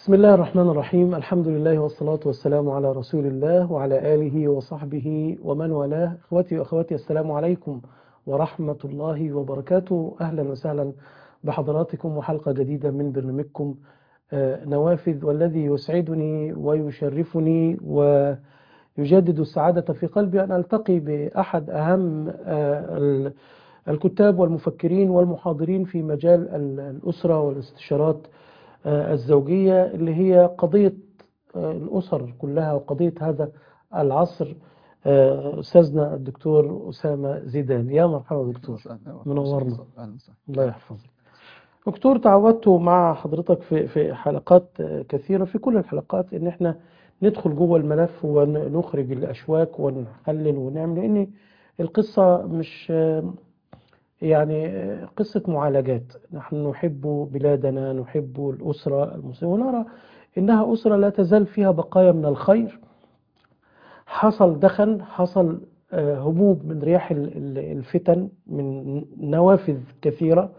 بسم الله الرحمن الرحيم الحمد لله والصلاة والسلام على رسول الله وعلى آله وصحبه ومن والاه إخوتي وأخواتي السلام عليكم ورحمة الله وبركاته أهلا وسهلا بحضراتكم وحلقة جديدة من برنامجكم آه، نوافذ والذي يسعدني ويشرفني ويجدد السعادة في قلبي أن ألتقي بأحد أهم آه، ال- الكتاب والمفكرين والمحاضرين في مجال ال- الأسرة والاستشارات آه، الزوجية اللي هي قضية آه، الأسر كلها وقضية هذا العصر آه، أستاذنا الدكتور أسامة زيدان يا مرحبا دكتور منورنا. اهلا وسهلا الله يحفظك دكتور تعودت مع حضرتك في في حلقات آه، كثيرة في كل الحلقات إن إحنا ندخل جوه الملف ونخرج الأشواك ونحلل ونعمل لأن القصة مش آه، يعني آه، قصة معالجات نحن نحب بلادنا نحب الأسرة المسلمة ونرى إنها أسرة لا تزال فيها بقايا من الخير حصل دخن حصل آه، هبوب من رياح ال- ال- الفتن من نوافذ كثيرة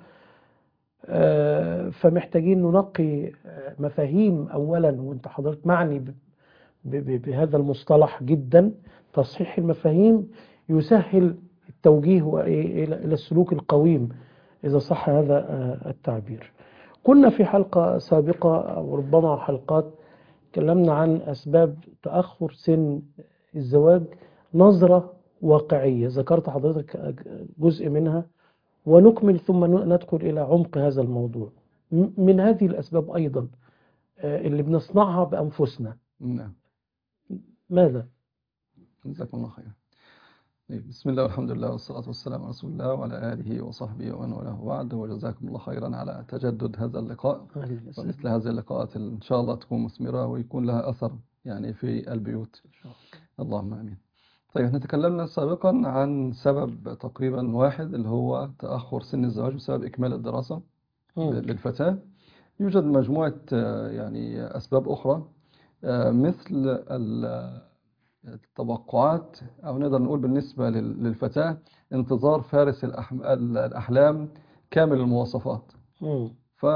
آه، فمحتاجين ننقي آه، مفاهيم أولا وأنت حضرتك معني ب- ب- بهذا المصطلح جدا تصحيح المفاهيم يسهل التوجيه وإيه- إلى إلى السلوك القويم إذا صح هذا آه، التعبير كنا في حلقة سابقة أو ربما حلقات تكلمنا عن أسباب تأخر سن الزواج نظرة واقعية ذكرت حضرتك جزء منها ونكمل ثم ندخل إلى عمق هذا الموضوع م- من هذه الأسباب أيضا آه، اللي بنصنعها بأنفسنا نعم ماذا؟ جزاكم الله خيرا طيب، بسم الله والحمد لله والصلاة والسلام على رسول الله وعلى آله وصحبه ومن والاه بعد وجزاكم الله خيرا على تجدد هذا اللقاء أهلا وسهلا. ومثل هذه اللقاءات إن شاء الله تكون مثمرة ويكون لها أثر يعني في البيوت اللهم آمين طيب احنا تكلمنا سابقا عن سبب تقريبا واحد اللي هو تأخر سن الزواج بسبب إكمال الدراسة مم. للفتاة يوجد مجموعة آه، يعني أسباب أخرى آه، مثل ال- التوقعات أو نقدر نقول بالنسبة لل- للفتاة انتظار فارس الأحم- الأحلام كامل المواصفات مم.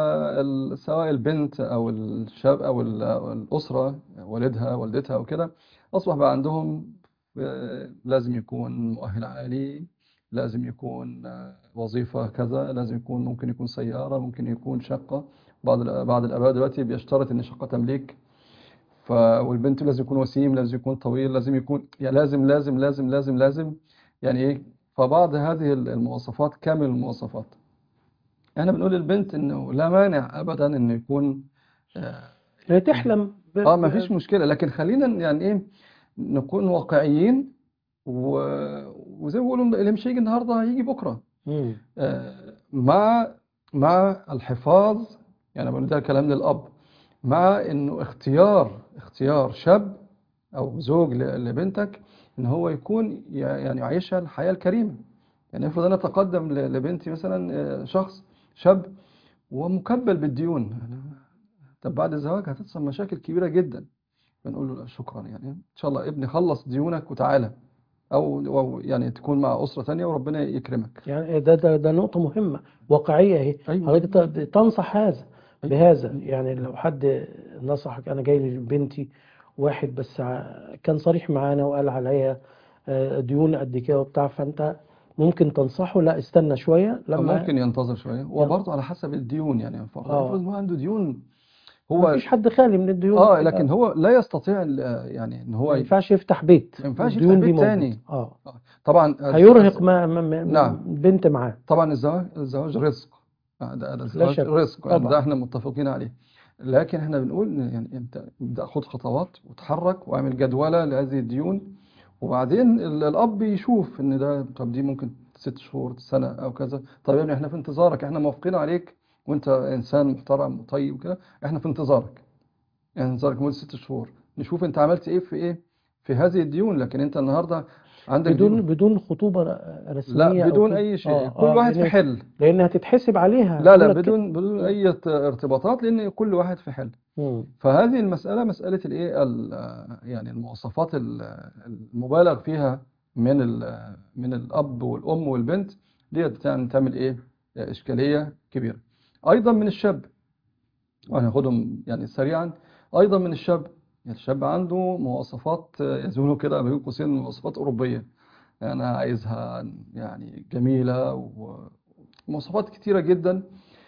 فسواء البنت أو الشاب أو ال- أو الأسرة والدها والدتها وكده أصبح بقى عندهم آه، لازم يكون مؤهل عالي لازم يكون آه، وظيفة كذا لازم يكون ممكن يكون سيارة ممكن يكون شقة بعض ال- بعض الآباء دلوقتي بيشترط إن شقة تمليك ف والبنت لازم يكون وسيم لازم يكون طويل لازم يكون يعني لازم لازم لازم لازم لازم يعني إيه فبعض هذه المواصفات كامل المواصفات احنا بنقول للبنت انه لا مانع ابدا انه يكون اه هي تحلم ب- آه، ما ب- فيش مشكله لكن خلينا يعني ايه نكون واقعيين و... وزي ما بيقولوا اللي مش هيجي النهارده هيجي بكره مم. آه، مع مع الحفاظ يعني بقول ده كلام للاب مع انه اختيار اختيار شاب او زوج ل- لبنتك ان هو يكون ي- يعني يعيشها الحياه الكريمه يعني افرض انا تقدم ل- لبنتي مثلا آه، شخص شاب ومكبل بالديون طب بعد الزواج هتحصل مشاكل كبيره جدا بنقول له لا شكرا يعني ان شاء الله ابني خلص ديونك وتعالى او أو يعني تكون مع اسره تانية وربنا يكرمك يعني ده ده ده نقطة مهمة واقعية اهي ايوه حضرتك ت- تنصح هذا أيوة. بهذا يعني لو حد نصحك انا جاي لبنتي واحد بس ع- كان صريح معانا وقال عليا آه، ديون قد كده وبتاع فانت ممكن تنصحه لا استنى شوية أو لما ممكن ينتظر شويه وبرضه على حسب الديون يعني آه. افرض ان هو عنده ديون ما هو فيش حد خالي من الديون اه يبقى لكن هو لا يستطيع ال- يعني ان هو ما ينفعش يفتح بيت ما ينفعش الديون يفتح دي بيت موجودة. تاني. اه طبعا هيرهق ما ما ما نعم. البنت معاه طبعا الزواج الزواج رزق آه، ده ده الزواج شك. رزق يعني طبعا. ده احنا متفقين عليه لكن احنا بنقول إن يعني انت ابدا خد خطوات وتحرك واعمل جدولة لهذه الديون وبعدين ال- الاب يشوف ان ده طب دي ممكن ست شهور سنة او كذا طب يا ابني احنا في انتظارك احنا موافقين عليك وانت انسان محترم وطيب وكده احنا في انتظارك يعني انتظارك مدة ست شهور نشوف انت عملت ايه في ايه في هذه الديون لكن انت النهارده عندك بدون ديون بدون خطوبة رسمية لا أو بدون كده. اي شيء آه، كل آه، واحد في لأن- حل لأن هتتحسب عليها لا لا يقول لك بدون بدون اي ت- ارتباطات لان كل واحد في حل مم. فهذه المسألة مسألة الايه ال- يعني المواصفات ال- المبالغ فيها من ال- من الاب والام والبنت ديت يعني تعمل ايه اشكالية كبيرة ايضا من الشاب وهناخدهم يعني سريعا أيضا من الشاب يعني الشاب عنده مواصفات يزولوا كده بين قوسين مواصفات أوروبية أنا عايزها يعني جميلة ومواصفات كتيرة جدا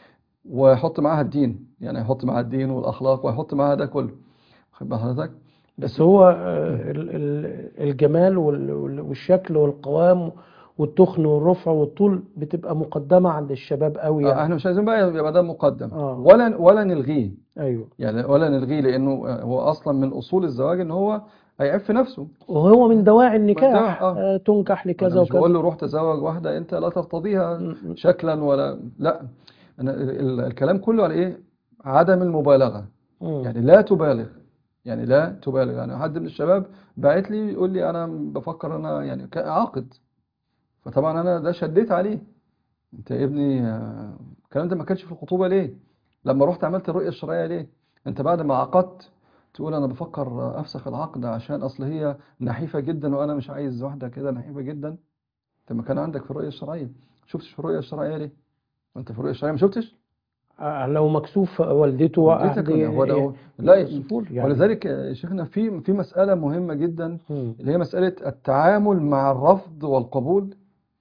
ويحط معاها الدين يعني يحط معاها الدين والأخلاق ويحط معاها ده كله واخد بال حضرتك بس هو آه، ال- ال- الجمال وال- وال- والشكل والقوام والتخن والرفع والطول بتبقى مقدمة عند الشباب قوي آه، يعني احنا مش عايزين بقى يبقى ده مقدم آه. ولا ولا نلغيه ايوه يعني ولا نلغيه لأنه هو أصلا من أصول الزواج إن هو هيعف نفسه وهو من دواعي النكاح دواعي، آه. آه، تنكح لكذا أنا مش بقول وكذا له روح تزوج واحدة أنت لا ترتضيها م- شكلا ولا لا أنا ال- ال- الكلام كله على إيه عدم المبالغة م- يعني لا تبالغ يعني لا تبالغ يعني حد من الشباب باعت لي يقول لي أنا بفكر أنا يعني ك- عاقد فطبعا أنا ده شديت عليه أنت يا ابني آه، الكلام ده ما كانش في الخطوبة ليه لما رحت عملت الرؤية الشرعية ليه أنت بعد ما عقدت تقول أنا بفكر أفسخ العقد عشان أصل هي نحيفة جدا وأنا مش عايز واحدة كده نحيفة جدا أنت ما كان عندك في الرؤية الشرعية شفتش في الرؤية الشرعية ليه وأنت في الرؤية الشرعية ما شفتش آه، لو مكسوف والدته والدتك عهد هو ده هو ي- لا يصفور يعني ولذلك يا شيخنا في في مسألة مهمة جدا م. اللي هي مسألة التعامل مع الرفض والقبول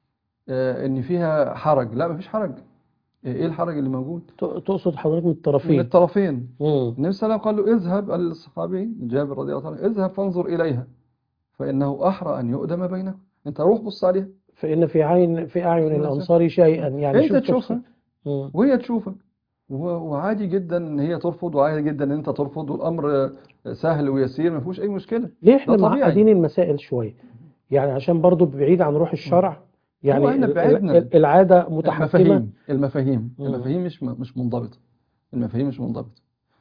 آه، إن فيها حرج لا مفيش حرج إيه الحرج اللي موجود ت- تقصد حضرتك من من الطرفين الطرفين م. النبي صلى الله عليه وسلم قال له اذهب قال للصحابي جابر رضي الله عنه اذهب فانظر إليها فإنه أحرى أن يؤدم بينكم أنت روح بص عليها فإن في عين في أعين مثلا. الأنصار شيئا يعني أنت شوف تشوفها تفصيل م. وهي تشوفك و- وعادي جدا ان هي ترفض وعادي جدا ان انت ترفض والامر سهل ويسير ما فيهوش اي مشكله ليه احنا ده طبيعي. معقدين المسائل شوية يعني عشان برضو بعيد عن روح الشرع يعني احنا ال- ال- بعدنا. ال- العادة متحكمة المفاهيم المفاهيم مم. المفاهيم مش مش منضبطه المفاهيم مش منضبطه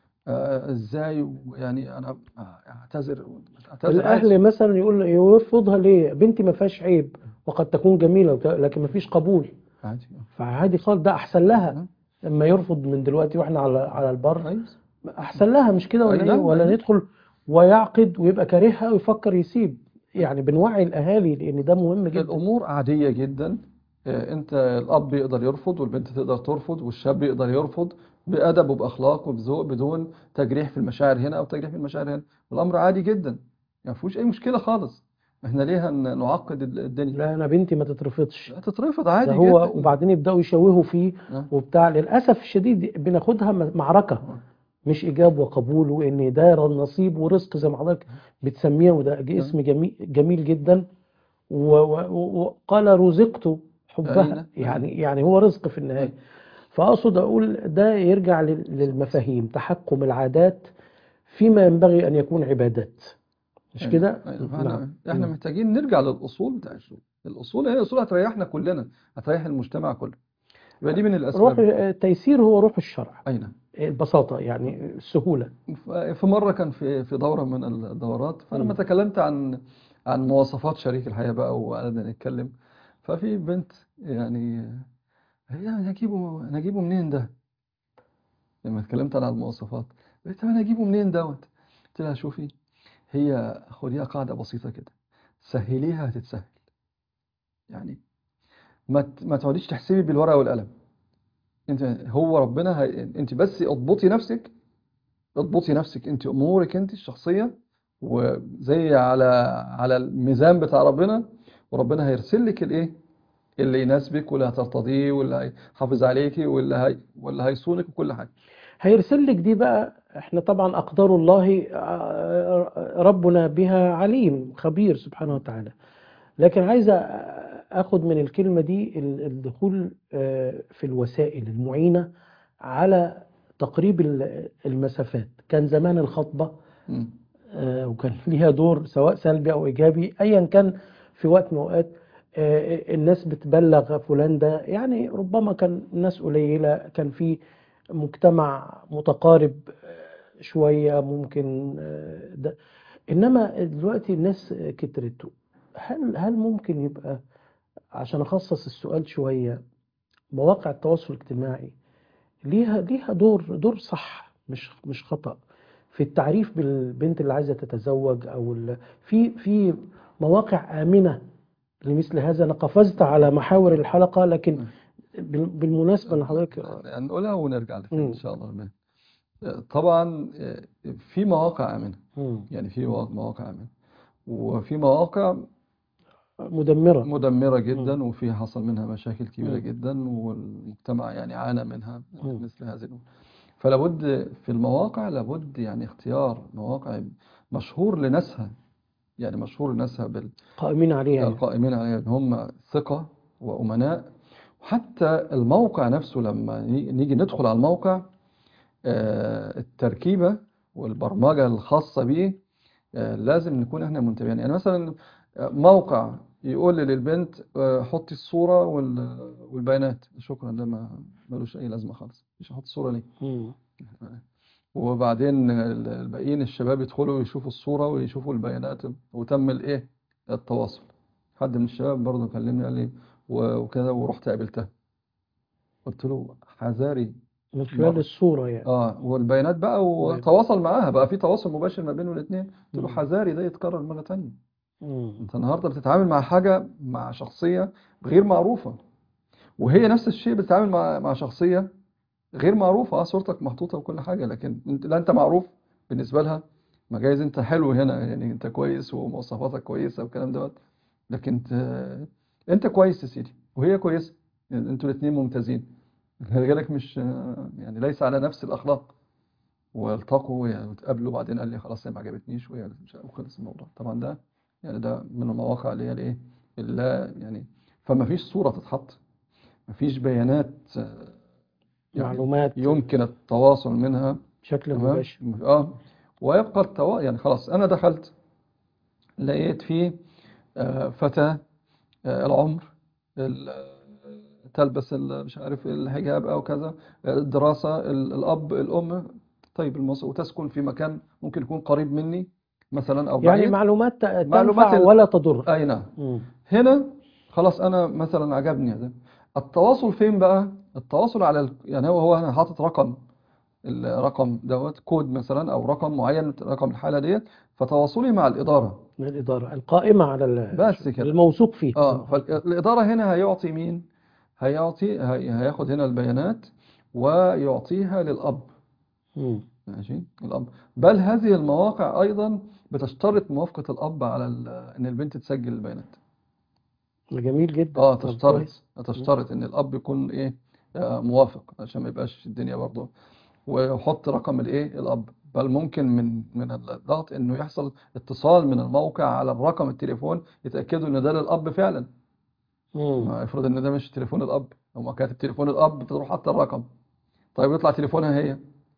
آه، ازاي يعني انا اعتذر اعتذر الأهل عادي. مثلا يقول يرفضها ليه بنتي ما فيهاش عيب وقد تكون جميلة وت- لكن ما فيش قبول عادي فعادي خالص ده أحسن لها نعم. لما يرفض من دلوقتي واحنا على على البر كويس أحسن لها مش كده أي ولا إيه نعم، ولا أي. ندخل ويعقد ويبقى كارهها ويفكر يسيب يعني بنوعي الأهالي لأن ده مهم جدا الامور عاديه جدا آه، انت الاب يقدر يرفض والبنت تقدر ترفض والشاب يقدر يرفض بادب وباخلاق وبذوق بدون تجريح في المشاعر هنا او تجريح في المشاعر هنا الامر عادي جدا يعني ما فيهوش اي مشكله خالص احنا ليه هن- نعقد ال- الدنيا لا أنا بنتي ما تترفضش لا تترفض ده عادي هو جدا وبعدين يبدأوا يشوهوا فيه آه. وبتاع للأسف الشديد بناخدها م- معركة مش إيجاب وقبول وإن ده نصيب ورزق زي ما حضرتك بتسميه وده اسم جميل جميل جدا و- و- وقال رزقت حبها أين؟ يعني يعني هو رزق في النهاية أين؟ فأقصد أقول ده يرجع لل- للمفاهيم تحكم العادات فيما ينبغي أن يكون عبادات مش أيوة، كده؟ أيوة. فاحنا نعم. احنا مم. محتاجين نرجع للاصول بتاع الشغل الاصول هي اصول هتريحنا كلنا هتريح المجتمع كله يبقى دي من روح الاسباب التيسير هو روح الشرع اي نعم البساطة يعني السهولة ف- في مرة كان في في دورة من الدورات فلما مم. تكلمت عن عن مواصفات شريك الحياة بقى وقعدنا نتكلم ففي بنت يعني هي نجيبه نجيبه منين ده؟ لما اتكلمت عن المواصفات قلت انا اجيبه منين دوت؟ قلت لها شوفي هي خديها قاعدة بسيطة كده سهليها هتتسهل يعني ما ت- ما تقعديش تحسبي بالورقة والقلم انت هو ربنا هي... انت بس اضبطي نفسك اضبطي نفسك انت امورك انت الشخصيه وزي على على الميزان بتاع ربنا وربنا هيرسل لك الايه اللي يناسبك واللي هترتضيه واللي هيحافظ عليكي واللي هي واللي هيصونك وكل حاجه هيرسل لك دي بقى احنا طبعا أقدار الله آه، ربنا بها عليم خبير سبحانه وتعالى لكن عايز أخد من الكلمة دي ال- الدخول آه، في الوسائل المعينة على تقريب ال- المسافات كان زمان الخطبة مم. آه، وكان ليها دور سواء سلبي أو إيجابي أيا كان في وقت من الأوقات آه، الناس بتبلغ فلان ده يعني ربما كان ناس قليلة كان في مجتمع متقارب آه، شوية ممكن آه، ده إنما دلوقتي الناس كترت هل هل ممكن يبقى عشان أخصص السؤال شوية مواقع التواصل الاجتماعي ليها ليها دور دور صح مش مش خطأ في التعريف بالبنت اللي عايزة تتزوج أو ال- في في مواقع آمنة لمثل هذا أنا قفزت على محاور الحلقة لكن بال- بالمناسبة أن حضرتك نقولها ونرجع لفين مم. ان شاء الله طبعا في مواقع آمنة مم. يعني في مواقع آمنة وفي مواقع مدمرة مدمرة جدا وفي حصل منها مشاكل كبيرة مم. جدا والمجتمع يعني عانى منها مم. مثل هذه الأمور فلا بد في المواقع لابد يعني اختيار مواقع مشهور لناسها يعني مشهور لناسها قائمين عليها يعني. بالقائمين عليها ان هم ثقة وأمناء وحتى الموقع نفسه لما ني- نيجي ندخل على الموقع آه، التركيبة والبرمجة الخاصة بيه آه، لازم نكون احنا منتبهين يعني مثلا آه، موقع يقول للبنت آه، حطي الصورة وال- والبيانات شكرا ده ما ملوش أي لازمة خالص مش هحط الصورة ليه مم. وبعدين ال- الباقيين الشباب يدخلوا يشوفوا الصورة ويشوفوا البيانات وتم الايه التواصل حد من الشباب برضه كلمني قال لي و- وكذا ورحت قابلتها قلت له حذاري من خلال مرة. الصورة يعني اه والبيانات بقى وتواصل معاها بقى في تواصل مباشر ما بينه الاثنين قلت له مم. حذاري ده يتكرر مرة تانية مم. انت النهارده بتتعامل مع حاجة مع شخصية غير معروفة وهي نفس الشيء بتتعامل مع مع شخصية غير معروفة اه صورتك محطوطة وكل حاجة لكن انت لا انت معروف بالنسبة لها ما جايز انت حلو هنا يعني انت كويس ومواصفاتك كويسة والكلام دوت لكن انت انت كويس يا سيدي وهي كويسة يعني انتوا الاثنين ممتازين غيرك مش يعني ليس على نفس الأخلاق والتقوا يعني وتقابلوا بعدين قال لي خلاص هي ما عجبتنيش وهي مش وخلص الموضوع طبعا ده يعني ده من المواقع اللي هي الايه اللي لا يعني فما فيش صورة تتحط ما فيش بيانات آه، يعني معلومات يمكن التواصل منها بشكل تمام مباشر اه ويبقى التوا يعني خلاص انا دخلت لقيت فيه آه، فتاة آه، العمر ال- آه، تلبس ال- مش عارف الحجاب او كذا آه، الدراسة ال- الاب الام طيب المص... وتسكن في مكان ممكن يكون قريب مني مثلا او يعني بعيد معلومات ت- معلومات تنفع ال- ولا تضر اي نعم مم. هنا خلاص انا مثلا عجبني هذا التواصل فين بقى التواصل على ال... يعني هو هو انا حاطط رقم الرقم دوت كود مثلا او رقم معين رقم الحالة ديت فتواصلي مع الإدارة من الإدارة القائمة على ال- بس كده الموثوق فيه اه فالإدارة هنا هيعطي مين هيعطي هي... هياخد هنا البيانات ويعطيها للأب مم. ماشي الأب بل هذه المواقع أيضا بتشترط موافقة الأب على ال... إن البنت تسجل البيانات جميل جدا اه طب تشترط كويس تشترط ان الاب يكون ايه آه، موافق عشان ما يبقاش الدنيا برضه ويحط رقم الايه الاب بل ممكن من من الضغط انه يحصل اتصال من الموقع على الرقم التليفون يتاكدوا ان ده للاب فعلا مم. ما افرض ان ده مش تليفون الاب او ما كاتب تليفون الاب بتروح حاطه الرقم طيب يطلع تليفونها هي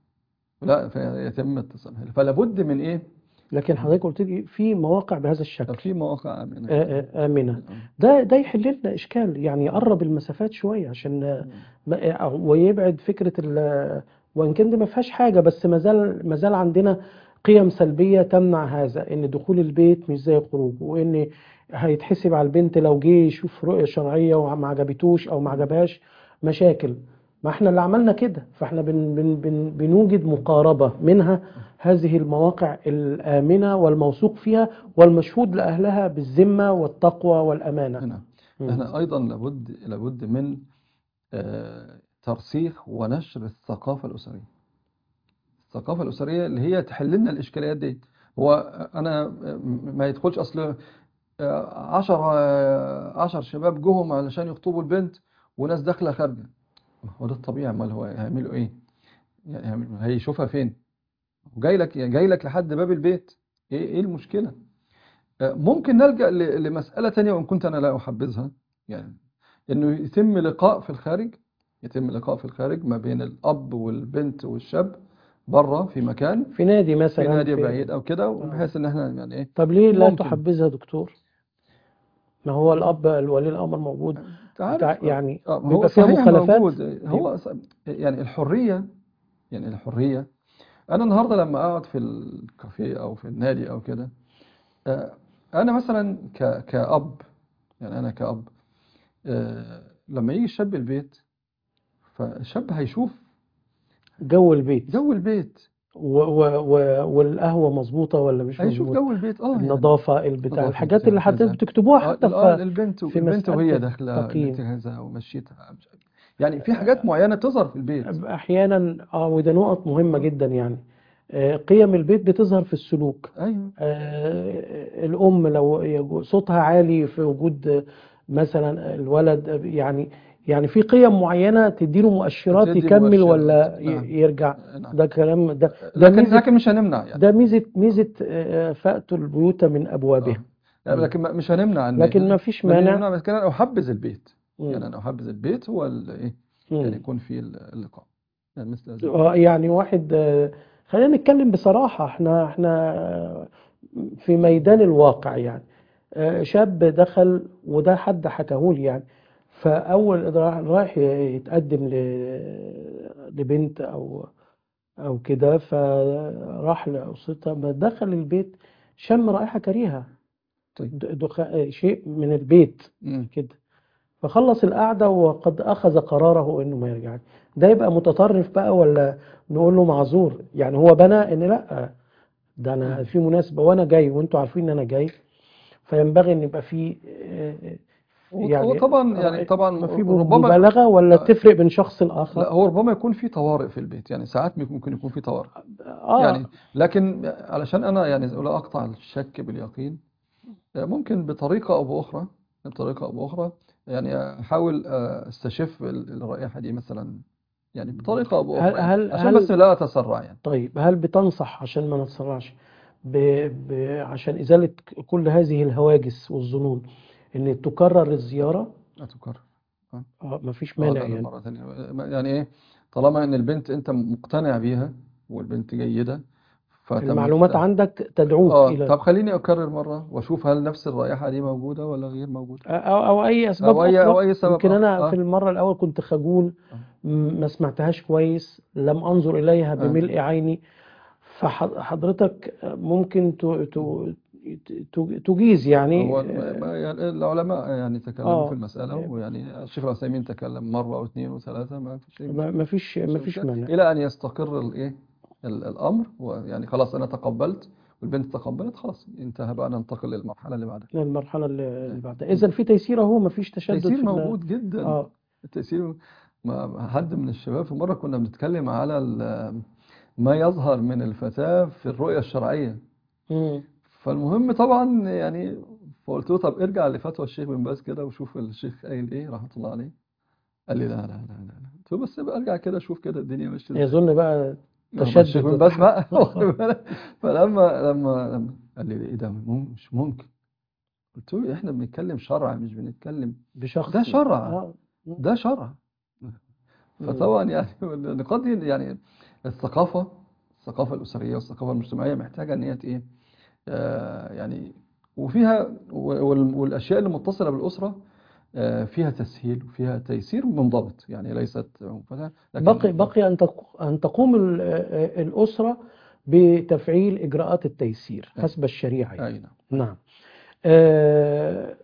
لا فيتم اتصالها فلا بد من ايه لكن حضرتك قلت لي في مواقع بهذا الشكل في مواقع امنه آه، آه، آمنة ده ده يحل لنا إشكال يعني يقرب المسافات شوية عشان آه، ما- ويبعد فكرة ال وإن كان دي ما فيهاش حاجة بس ما زال ما زال عندنا قيم سلبية تمنع هذا إن دخول البيت مش زي خروجه وإن هيتحسب على البنت لو جه يشوف رؤية شرعية وما عجبتوش أو ما عجبهاش مشاكل ما احنا اللي عملنا كده فاحنا بن بن بن بنوجد مقاربة منها هذه المواقع الآمنة والموثوق فيها والمشهود لأهلها بالذمة والتقوى والأمانة هنا مم. احنا ايضا لابد لابد من آه، ترسيخ ونشر الثقافه الاسريه الثقافه الاسريه اللي هي تحل لنا الاشكاليات دي هو انا ما يدخلش اصل آه، عشر آه، عشر شباب جهم علشان يخطبوا البنت وناس داخله خارجه هو ده الطبيعي امال هو هيعملوا ايه يعني هيعملوا- هيشوفها فين جاي لك جاي لك لحد باب البيت ايه ايه المشكله آه، ممكن نلجأ ل- لمسألة تانية وإن كنت أنا لا أحبذها يعني إنه يتم لقاء في الخارج يتم لقاء في الخارج ما بين الأب والبنت والشاب بره في مكان في نادي في مثلا نادي في بعيد أو كده بحيث إن إحنا يعني إيه طب ليه لا ممكن. تحبذها دكتور ما هو الأب الولي الأمر موجود أنت عارف بتاع- يعني آه، ما بيبقى هو فيها صحيح مخالفات موجود هو ص- يعني الحرية يعني الحرية أنا النهاردة لما أقعد في الكافيه أو في النادي أو كده آه، أنا مثلا ك- كأب يعني أنا كأب آه، لما يجي الشاب البيت فالشاب هيشوف جو البيت جو البيت و و و والقهوة مظبوطة ولا مش هيشوف مظبوطة جو البيت اه يعني النظافة البتاع نظافة الحاجات بتاع اللي حضرتك كذا. بتكتبوها آه، حتى ال- آه، في البنت في البنت مسألة وهي داخلة التقييم. قالت كذا ومشيتها مش عارف. يعني في حاجات معينة بتظهر في البيت احيانا اه وده نقط مهمه جدا يعني آه، قيم البيت بتظهر في السلوك ايوه آه، الام لو يجو- صوتها عالي في وجود آه، مثلا الولد آه، يعني يعني في قيم معينه تديله مؤشرات بتدي يكمل ولا مؤشرات ي- نعم يرجع نعم ده كلام ده ده لكن ميزه لكن مش هنمنع يعني ده ميزه ميزه آه، فأتوا البيوت من ابوابها اه يعني مم. لكن ما- مش هنمنع ان لكن ما فيش من مانع نمنع بس كان انا احبذ البيت يعني مم. انا احبذ البيت هو ال- ايه يعني مم. يكون فيه اللقاء يعني مثل هذا آه، يعني واحد آه، خلينا نتكلم بصراحة احنا احنا آه، في ميدان الواقع يعني آه، شاب دخل وده حد حكاهولي يعني فأول راح رايح يتقدم ل- لبنت أو أو كده فراح لأسرتها ما دخل البيت شم رائحة كريهة طيب د- دخان شيء من البيت مم. كده فخلص القعدة وقد أخذ قراره إنه ما يرجع ده يبقى متطرف بقى ولا نقول له معذور يعني هو بنى إن لأ ده أنا مم. في مناسبة وأنا جاي وأنتوا عارفين إن أنا جاي فينبغي إن يبقى في آه، وط- يعني وطبعا يعني رأي طبعا ما في ربما مبالغة ولا آه، تفرق بين شخص لا لآخر هو ربما يكون في طوارئ في البيت يعني ساعات ممكن يكون في طوارئ آه يعني لكن علشان انا يعني لا اقطع الشك باليقين ممكن بطريقة او باخرى بطريقة او باخرى يعني احاول استشف ال- الرائحة دي مثلا يعني بطريقة او هل باخرى يعني هل عشان بس هل لا اتسرع يعني طيب هل بتنصح عشان ما نتسرعش ب... ب... عشان إزالة كل هذه الهواجس والظنون إن تكرر الزيارة لا تكرر اه آه مفيش آه، مانع لا لا يعني مرة ثانية يعني ايه طالما ان البنت انت مقتنع بيها والبنت جيدة فتم المعلومات عندك تدعوك اه إلى طب خليني اكرر مرة واشوف هل نفس الرائحة دي موجودة ولا غير موجودة أو, أو أي أسباب او اي او أخرى اي سبب يمكن اخر أنا في اه المرة الأول كنت خجول اه م- ما سمعتهاش كويس لم أنظر إليها آه. بملء عيني فحضرتك ممكن ت... ت... ت- تجيز يعني هو الم- ما- يعني العلماء يعني تكلموا في آه المسألة ويعني الشيخ العثيمين تكلم مرة أو اثنين وثلاثة ما في شيء ما ما فيش ما مش فيش مشكلة مانع إلى أن يستقر الإيه ال- الأمر ويعني خلاص أنا تقبلت والبنت تقبلت خلاص انتهى بقى ننتقل للمرحلة اللي بعدها المرحلة اللي اللي بعدها إذا في تيسير أهو ما فيش تشدد التيسير في ال... موجود جدا آه التيسير ما حد من الشباب في مرة كنا بنتكلم على ال- ما يظهر من الفتاة في الرؤية الشرعية مم. فالمهم طبعا يعني فقلت له طب ارجع لفتوى الشيخ بن باز كده وشوف الشيخ قايل ايه رحمه الله عليه قال لي لا لا لا لا لا قلت له بس بقى ارجع كده اشوف كده الدنيا ماشيه ازاي يظن بقى ما هو الشيخ بن تشدد باز بقى واخد بالك؟ فلما لما لما قال لي ايه ده مم- مش ممكن قلت له احنا بنتكلم شرع مش بنتكلم بشخص ده شرع آه. ده شرع مم. فطبعا يعني النقاط دي يعني الثقافه الثقافه الاسريه والثقافه المجتمعيه محتاجه ان هي ايه آه، يعني وفيها وال- والأشياء اللي متصلة بالأسرة آه، فيها تسهيل وفيها تيسير منضبط يعني ليست منفتحة بقي لكن بقي أن تق- أن تقوم ال- آه، الأسرة بتفعيل إجراءات التيسير أي حسب الشريعة يعني. أي نعم نعم آه،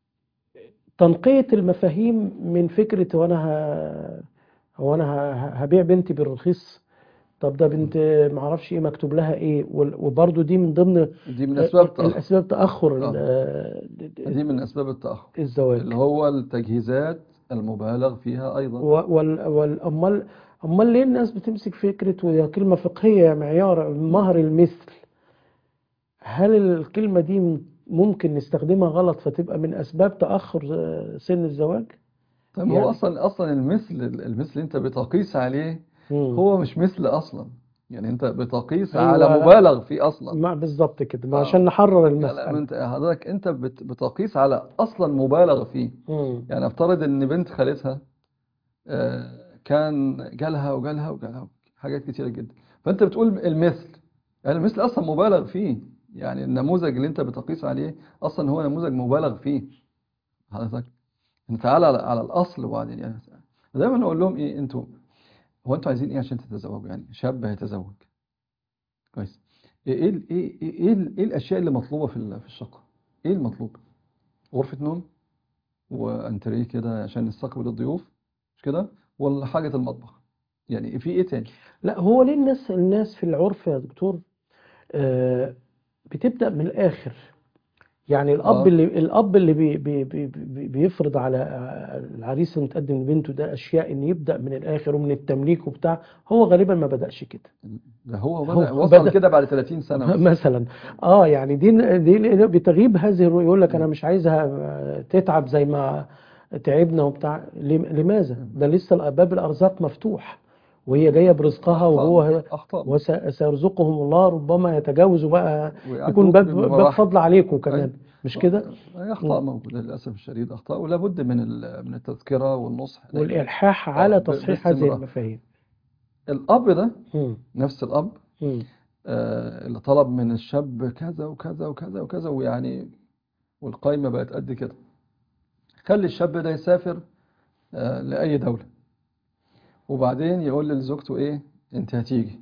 تنقية المفاهيم من فكرة وأنا ه... هو أنا ه... هبيع بنتي بالرخيص طب ده بنت معرفش إيه مكتوب لها إيه وال- وبرضو دي من ضمن دي من أسباب التأخر الأسباب تأخر ال- آه. دي من أسباب التأخر الزواج اللي هو التجهيزات المبالغ فيها أيضا و- وال وال امال امال ليه الناس بتمسك فكره وهي كلمه فقهيه معيار مهر المثل هل الكلمه دي م- ممكن نستخدمها غلط فتبقى من اسباب تاخر آه، سن الزواج طب هو يعني أصلا أصلا المثل المثل اللي أنت بتقيس عليه مم. هو مش مثل أصلا يعني أنت بتقيس على ايوه مبالغ فيه أصلا ما بالظبط كده ما آه. عشان نحرر لا لا المساله انت حضرتك انت بت- بتقيس على اصلا مبالغ فيه مم. يعني افترض ان بنت خالتها آه، كان جالها وجالها وجالها حاجات كتيرة جدا فانت بتقول المثل يعني المثل اصلا مبالغ فيه يعني النموذج اللي انت بتقيس عليه اصلا هو نموذج مبالغ فيه حضرتك انت تعالى على, على الاصل وبعدين يعني دايما اقول لهم ايه انتوا هو انتوا عايزين ايه عشان تتزوجوا يعني شاب هيتزوج كويس ايه ايه ال- ايه ايه ايه ال- ايه الاشياء اللي مطلوبة في ال- في الشقة ايه المطلوب غرفة نوم وانتريه كده عشان نستقبل الضيوف مش كده ولا حاجة المطبخ يعني في ايه تاني لا هو ليه الناس الناس في العرف يا دكتور آه، بتبدا من الاخر يعني الاب اه اللي الاب اللي بي بي بي بي بيفرض على العريس المتقدم لبنته ده اشياء ان يبدا من الاخر ومن التمليك وبتاع هو غالبا ما بداش كده ده هو هو بدأ وصل بدا كده بعد 30 سنة بس مثلا اه يعني دي دي بتغيب هذه الرؤيه يقول لك انا مش عايزها تتعب زي ما تعبنا وبتاع لم- لماذا؟ ده لسه باب الارزاق مفتوح وهي جايه برزقها أخطأ وهو أخطأ وسيرزقهم الله ربما يتجاوزوا بقى يكون ويعدوك باب باب بمراحل فضل عليكم أي كمان مش كده؟ أي أخطاء موجودة للأسف الشديد أخطاء ولا بد من ال- من التذكرة والنصح دايما والإلحاح اه على ب- تصحيح هذه باستمرار المفاهيم الأب ده مم. نفس الأب مم. آه، اللي طلب من الشاب كذا وكذا وكذا وكذا ويعني والقايمة بقت قد كده خلي الشاب ده يسافر آه، لأي دولة وبعدين يقول لزوجته إيه أنت هتيجي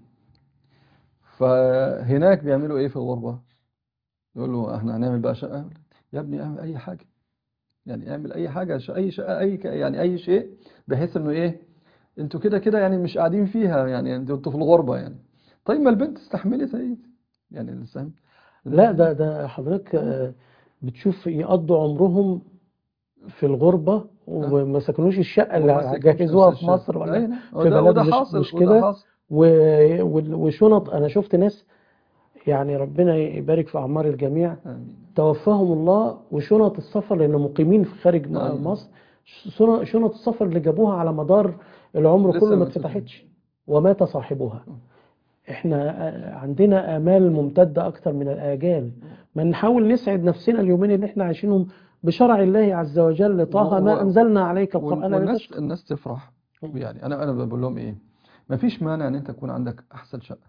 فهناك بيعملوا إيه في الغربة يقول له إحنا هنعمل بقى شقة يا ابني اعمل أي حاجة يعني اعمل أي حاجة ش- أي شقة أي ك- يعني أي شيء بحيث إنه إيه أنتوا كده كده يعني مش قاعدين فيها يعني أنتوا أنتوا في الغربة يعني طيب ما البنت استحملت اهي يعني الإنسان لا ده ده حضرتك آه. آه، بتشوف يقضوا عمرهم في الغربة آه. وما سكنوش الشقة اللي وما سكنوش جهزوها نفس في الشقة مصر ولا أي نعم في وده بلد وده مش حاصل مش وده كده حاصل و- وال- وشنط أنا شفت ناس يعني ربنا يبارك في أعمار الجميع آمين توفاهم الله وشنط السفر لأن مقيمين في خارج م- أيوة مصر شن- شنط السفر اللي جابوها على مدار العمر لسه كله ما ما اتفتحتش اتفتحتش ومات صاحبها احنا آه، عندنا آمال ممتدة أكتر من الآجال ما نحاول نسعد نفسنا اليومين اللي احنا عايشينهم بشرع الله عز وجل و... طه ما و... أنزلنا عليك وال- القرآن والناس لتشقى الناس تفرح يعني أنا أنا بقول لهم إيه مفيش مانع إن أنت يكون عندك أحسن شقة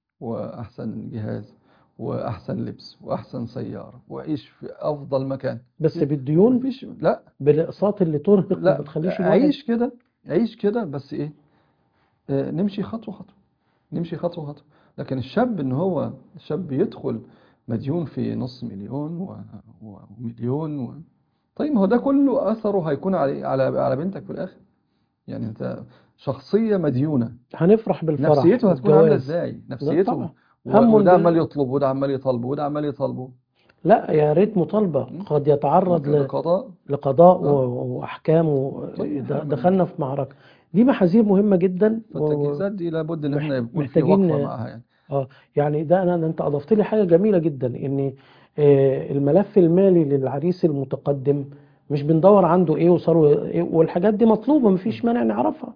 وأحسن جهاز وأحسن لبس وأحسن سيارة وعيش في أفضل مكان بس بالديون مفيش لا بالأقساط اللي ترهق وما لا بتخليش الواحد عيش كده عيش كده بس إيه آه، نمشي خطوة خطوة نمشي خطوة خطوة لكن الشاب ان هو الشاب يدخل مديون في نص مليون و- و- ومليون و... طيب ما هو ده كله اثره هيكون على على على بنتك في الاخر يعني انت شخصية مديونة هنفرح بالفرح نفسيته هتكون عاملة بالجواز ازاي لا نفسيته طبعا و- هم وده عمال بال... يطلب وده عمال يطالبه وده عمال يطالبه لا يا ريت مطالبة م? قد يتعرض ل... لقضاء لقضاء و... اه وأحكام و... طيب د- احنا دخلنا في معركة دي محاذير مهمة جدا فالتجهيزات دي لابد ان احنا يكون في ومحتاجين وقفة معاها يعني اه يعني ده انا انت اضفت لي حاجه جميله جدا ان آه، الملف المالي للعريس المتقدم مش بندور عنده ايه وصاروا ايه والحاجات دي مطلوبه مفيش مانع نعرفها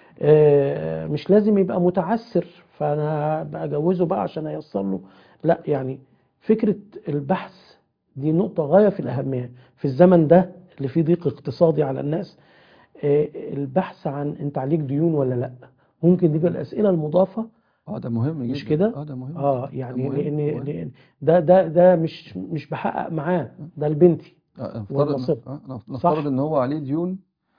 آه، مش لازم يبقى متعسر فانا بجوزه بقى عشان ايسر له لا يعني فكره البحث دي نقطه غايه في الاهميه في الزمن ده اللي فيه ضيق اقتصادي على الناس آه، البحث عن انت عليك ديون ولا لا ممكن دي بقى الاسئله المضافه اه ده مهم مش جدا كده اه ده مهم اه ده يعني مهم لان مهم لأن ده ده ده مش مش بحقق معاه ده لبنتي آه، نفترض ان والنصيب آه، نفترض صح ان هو عليه ديون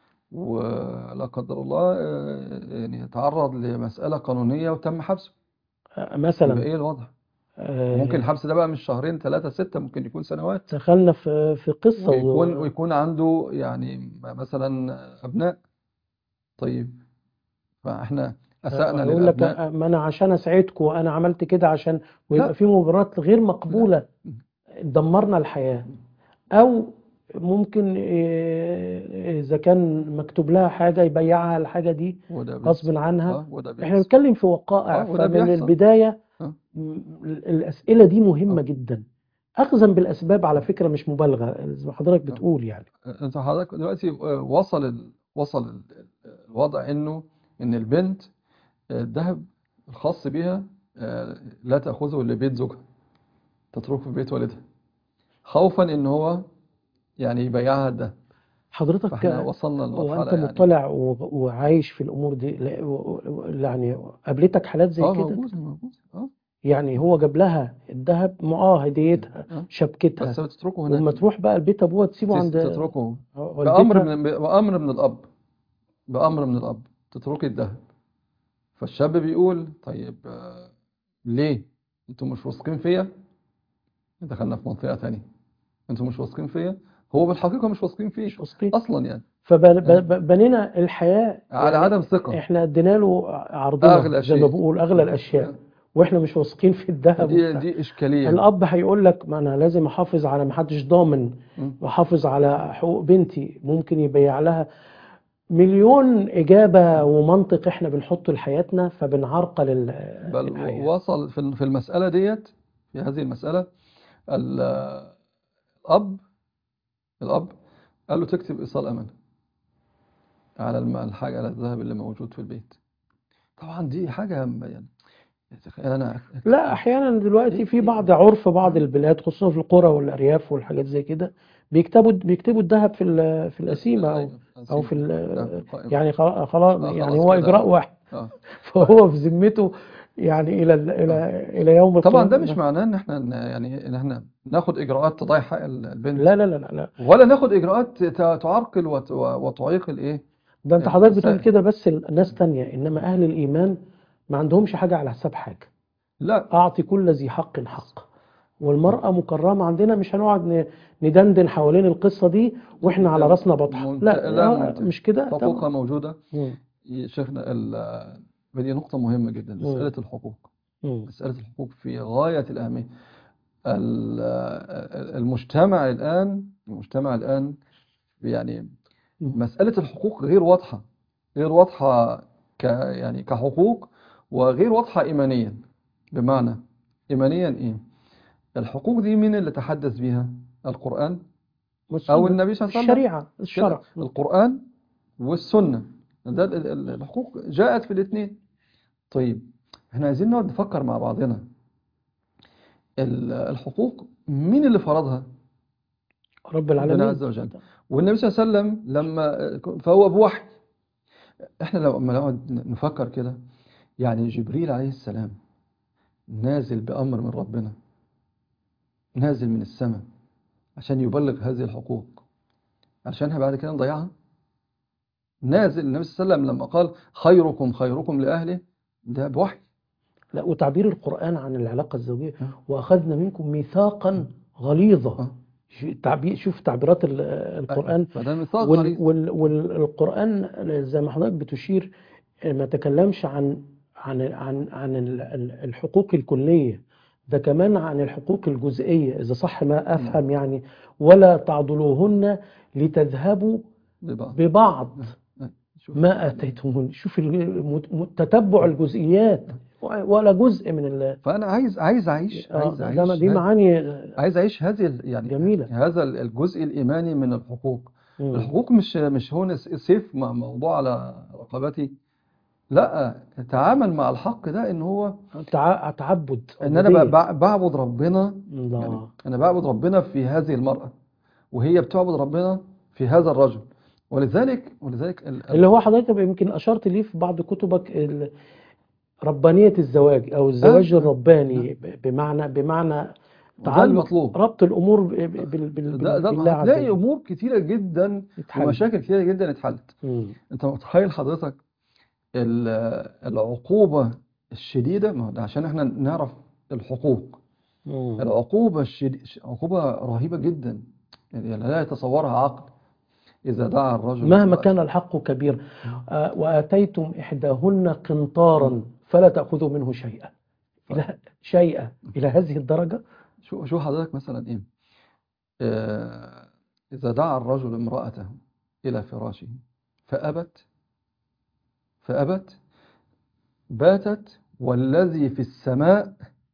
ولا قدر الله آه، يعني تعرض لمسألة قانونية وتم حبسه آه، يبقى مثلا ايه الوضع وممكن آه الحبس ده بقى مش شهرين ثلاثة ستة ممكن يكون سنوات دخلنا في في قصه ويكون و... ويكون عنده يعني مثلا أبناء طيب فاحنا أسأنا يقول لك للأبناء آه، ما انا عشان اسعدكم وانا عملت كده عشان ويبقى لا في مبررات غير لا مقبوله دمرنا الحياه او ممكن آه، اذا كان مكتوب لها حاجه يبيعها الحاجه دي وده غصب بيحصل اه اه وده احنا بيحصل بنتكلم في وقائع اه وده فمن بيحصل البدايه اه م- الاسئله دي مهمه اه جدا اخذا بالاسباب على فكره مش مبالغه زي ما حضرتك اه بتقول يعني انت حضرتك دلوقتي آه، وصل ال... وصل ال- الوضع انه ان البنت آه، الذهب الخاص بها آه، لا تأخذه لبيت زوجها تتركه في بيت والدها خوفا ان هو يعني يبيعها الذهب حضرتك فاحنا وصلنا وانت لمرحلة يعني مطلع و- وعايش في الامور دي لا- و- و- يعني قابلتك حالات زي اه كده موجود موجود اه يعني هو جاب لها الذهب اه هديتها اه شبكتها بس بتتركه ولما هناك تروح بقى البيت ابوها تسيبه تس- عند تتركه بأمر والدتها من بأمر من الأب بأمر من الأب تتركي الذهب فالشاب بيقول طيب آه، ليه انتوا مش واثقين فيا دخلنا في منطقة تانية انتوا مش واثقين فيا هو بالحقيقة مش واثقين مش فيه واثقين أصلا يعني آه. فبنينا الحياة على يعني عدم ثقة احنا ادينا له عرضنا أغلى زي ما شيء بقول اغلى آه. الاشياء آه. واحنا مش واثقين في الذهب دي وبتاع. دي اشكاليه الاب هيقول لك ما انا لازم احافظ على ما حدش ضامن مم. واحافظ على حقوق بنتي ممكن يبيع لها مليون اجابه ومنطق احنا بنحطه لحياتنا فبنعرقل ال- بل الحياه وصل في في المساله ديت في هذه المساله ال- الاب الاب قال له تكتب ايصال امانه على الم- الحاجه على الذهب اللي موجود في البيت طبعا دي حاجه يعني تخيل انا لا احيانا دلوقتي إيه في إيه بعض عرف بعض البلاد خصوصا في القرى والارياف والحاجات زي كده بيكتبوا بيكتبوا الذهب في ال- في القسيمه او أيوة، او في نسيم. ال- لا، قائمة. يعني خلاص خلاص آه، يعني خلاص هو كده. اجراء واحد اه فهو في ذمته يعني الى ال- الى الى يوم طبعا ده القيامه مش معناه ان احنا ن- يعني ان احنا ناخد اجراءات تضيع حق ال- البنت لا لا لا لا لا ولا ناخد اجراءات ت- تعرقل وت- وتعيق الايه ده انت حضرتك بتقول المسائل كده بس الناس تانية انما اهل الايمان ما عندهمش حاجه على حساب حاجه لا اعطي كل ذي حق حق والمرأة مكرمة عندنا مش هنقعد ن- ندندن حوالين القصة دي واحنا على راسنا بطحة منت- لا لا آه، منت- مش كده حقوقها تمام موجودة مم. شيخنا ال- ودي نقطة مهمة جدا مم. مسألة الحقوق مم. مسألة الحقوق في غاية الأهمية ال- المجتمع الآن المجتمع الآن يعني مم. مسألة الحقوق غير واضحة غير واضحة ك يعني كحقوق وغير واضحة إيمانيا بمعنى إيمانيا إيه الحقوق دي مين اللي تحدث بيها القرآن والسنة. أو النبي صلى الله عليه وسلم الشريعة كده الشرع القرآن والسنة ده ال- ال- الحقوق جاءت في الاثنين طيب احنا عايزين نقعد نفكر مع بعضنا ال- الحقوق مين اللي فرضها رب ربنا العالمين عز وجل والنبي صلى الله عليه وسلم لما فهو بوحي احنا لو لما نقعد نفكر كده يعني جبريل عليه السلام نازل بأمر من ربنا نازل من السماء عشان يبلغ هذه الحقوق عشانها بعد كده نضيعها نازل النبي صلى الله عليه وسلم لما قال خيركم خيركم لأهله ده بوحي لا وتعبير القرآن عن العلاقة الزوجية آه. وأخذنا منكم ميثاقا غليظا آه. شو- تعبير شوف تعبيرات ال- القرآن فده ميثاق وال غليظ وال والقرآن زي ما حضرتك بتشير ما تكلمش عن عن عن عن ال- ال- الحقوق الكلية ده كمان عن الحقوق الجزئية إذا صح ما أفهم يعني ولا تعضلوهن لتذهبوا ببعض ببعض شوف ما آتيتمون شوف المت- مت- تتبع الجزئيات ولا جزء من ال فأنا عايز عايز أعيش آه، عايز ده أعيش ما- دي هذا- معاني عايز أعيش هذه ال- يعني جميلة هذا الجزء الإيماني من الحقوق مم. الحقوق مش مش هون سيف م- موضوع على رقبتي لا تعامل مع الحق ده ان هو تع- تعبد ان انا عبودية. ب- ب- بعبد ربنا يعني الله انا بعبد ربنا في هذه المرأة وهي بتعبد ربنا في هذا الرجل ولذلك ولذلك ال- ال- اللي هو حضرتك يمكن أشرت ليه في بعض كتبك ال- ربانية الزواج أو الزواج آه. الرباني ب- بمعنى بمعنى وده تعلق المطلوب ربط الأمور ب- ب- بال- بال- ده ده بالله عز هتلاقي وجل امور كتيرة جدا يتحل. ومشاكل كتيرة جدا اتحلت مم. انت متخيل حضرتك ال- العقوبة الشديدة ما هو ده عشان احنا نعرف الحقوق مم. العقوبة الشديدة عقوبة رهيبة جدا يعني لا يتصورها عقل إذا دعا الرجل مهما امرأته. كان الحق كبير آه، وآتيتم إحداهن قنطارا فلا تأخذوا منه شيئا إلى شيئا إلى هذه الدرجة شو شو حضرتك مثلا إيه آه، إذا دعا الرجل امرأته إلى فراشه فأبت فأبت باتت والذي في السماء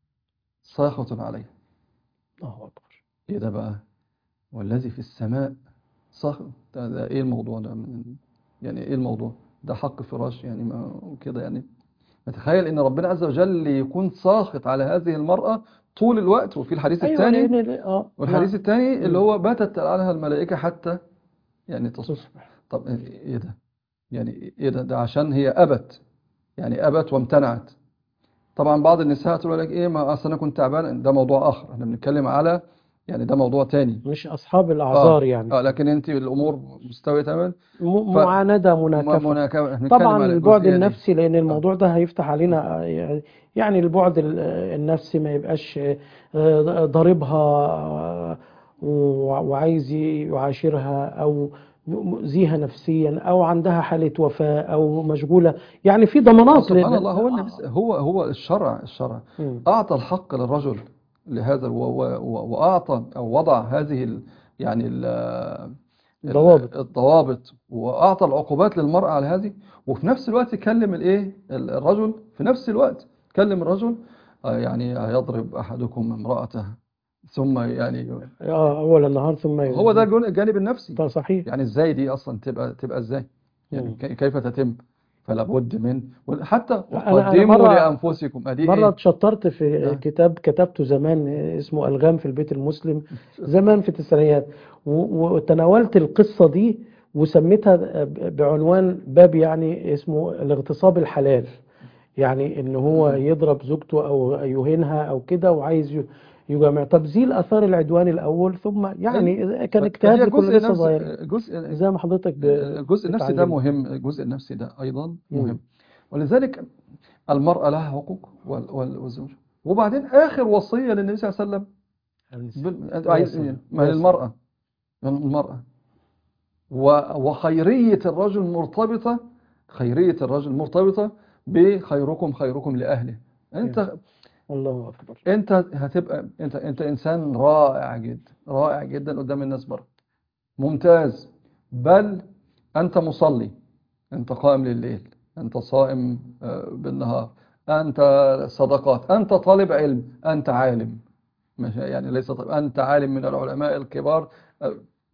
ساخط عليه الله أكبر إيه ده بقى والذي في السماء ساخط ده, ده إيه الموضوع ده من يعني إيه الموضوع ده حق فراش يعني ما كده يعني نتخيل إن ربنا عز وجل يكون ساخط على هذه المرأة طول الوقت وفي الحديث أيوة الثاني لأن آه والحديث نعم. الثاني اللي مم. هو باتت تلعنها الملائكة حتى يعني تصبح تصبح طب ايه ده يعني ايه ده ده عشان هي ابت يعني ابت وامتنعت طبعا بعض النساء تقول لك ايه ما اصل انا كنت تعبان ده موضوع اخر احنا بنتكلم على يعني ده موضوع تاني مش أصحاب الأعذار اه يعني اه لكن انت الامور مستويه تماما م- ف- معاندة مناكفة مناكفه بنتكلم طبعا على البعد الجزئيه دي النفسي لأن الموضوع ده هيفتح علينا آه، يعني البعد ال- النفسي ما يبقاش آه، ضاربها آه، وع- وعايز يعاشرها أو مؤذيها نفسيا او عندها حاله وفاه او مشغوله يعني في ضمانات سبحان لل- الله هو النبي هو هو الشرع الشرع مم. أعطى الحق للرجل لهذا و- و- و- وأعطى أو وضع هذه ال يعني ال ال- ضوابط. الضوابط وأعطى العقوبات للمرأة على هذه وفي نفس الوقت يكلم الإيه ال- الرجل في نفس الوقت يكلم الرجل آه، يعني يضرب أحدكم امرأته ثم يعني اه اول النهار ثم هو ده الجانب الجانب النفسي ده صحيح يعني ازاي دي اصلا تبقى تبقى ازاي يعني مم. كي- كيف تتم فلا بد من حتى أنا- أنا وقدموا مرة- لانفسكم ادي مرة ايه اتشطرت في نعم. كتاب كتبته زمان اسمه ألغام في البيت المسلم زمان في التسعينيات و- وتناولت القصة دي وسميتها ب- بعنوان باب يعني اسمه الاغتصاب الحلال يعني ان هو يضرب زوجته او يهينها او كده وعايز ي- يجامع طب زيل اثار العدوان الاول ثم يعني كان اجتهاد فهي لكل جزء لسه نفسي صغير جزء زي ما حضرتك ب- الجزء النفسي ده بتعلمنا. مهم الجزء النفسي ده ايضا مم. مهم ولذلك المرأة لها حقوق وال- وال- والزوج وبعدين اخر وصية للنبي صلى الله عليه وسلم بال- أنت عايز وصل. إيه؟ ما هي وصل. المرأة المرأة و- وخيرية الرجل مرتبطة خيرية الرجل مرتبطة بخيركم خيركم لأهله أنت الله اكبر أنت هتبقى أنت أنت إنسان رائع جدا رائع جدا قدام الناس بره ممتاز بل أنت مصلي أنت قائم لليل أنت صائم آه، بالنهار أنت صدقات أنت طالب علم أنت عالم مش يعني ليس طالب أنت عالم من العلماء الكبار آه،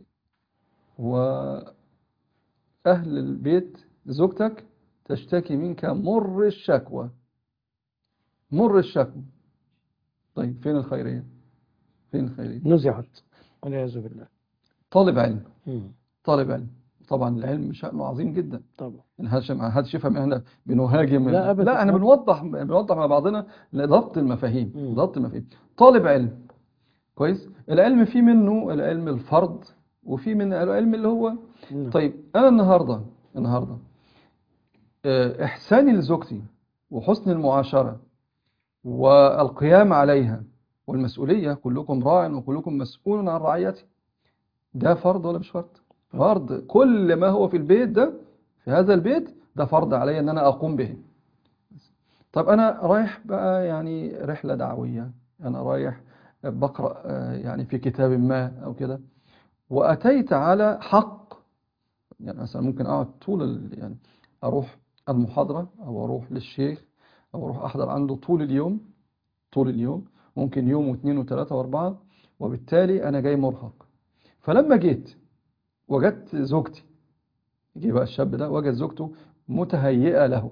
وأهل البيت زوجتك تشتكي منك مر الشكوى مر الشكوى طيب فين الخيرية فين الخيرية نزعت والعياذ بالله طالب علم مم. طالب علم طبعا العلم شأنه عظيم جدا طبعا إن هذا ما حدش يفهم احنا بنهاجم لا أبداً. لا احنا بنوضح بنوضح مع بعضنا لضبط المفاهيم مم. ضبط المفاهيم طالب علم كويس العلم فيه منه العلم الفرض وفي من العلم اللي هو نعم. طيب انا النهارده النهارده آه، احساني لزوجتي وحسن المعاشره والقيام عليها والمسؤوليه كلكم راع وكلكم مسؤول عن رعيته ده فرض ولا مش فرض فرض كل ما هو في البيت ده في هذا البيت ده فرض علي ان انا اقوم به طب انا رايح بقى يعني رحله دعويه انا رايح بقرا آه، يعني في كتاب ما او كده واتيت على حق يعني مثلا ممكن اقعد طول ال- يعني اروح المحاضره او اروح للشيخ او اروح احضر عنده طول اليوم طول اليوم ممكن يوم واثنين وثلاثه واربعه وبالتالي انا جاي مرهق فلما جيت وجدت زوجتي يجي بقى الشاب ده وجد زوجته متهيئه له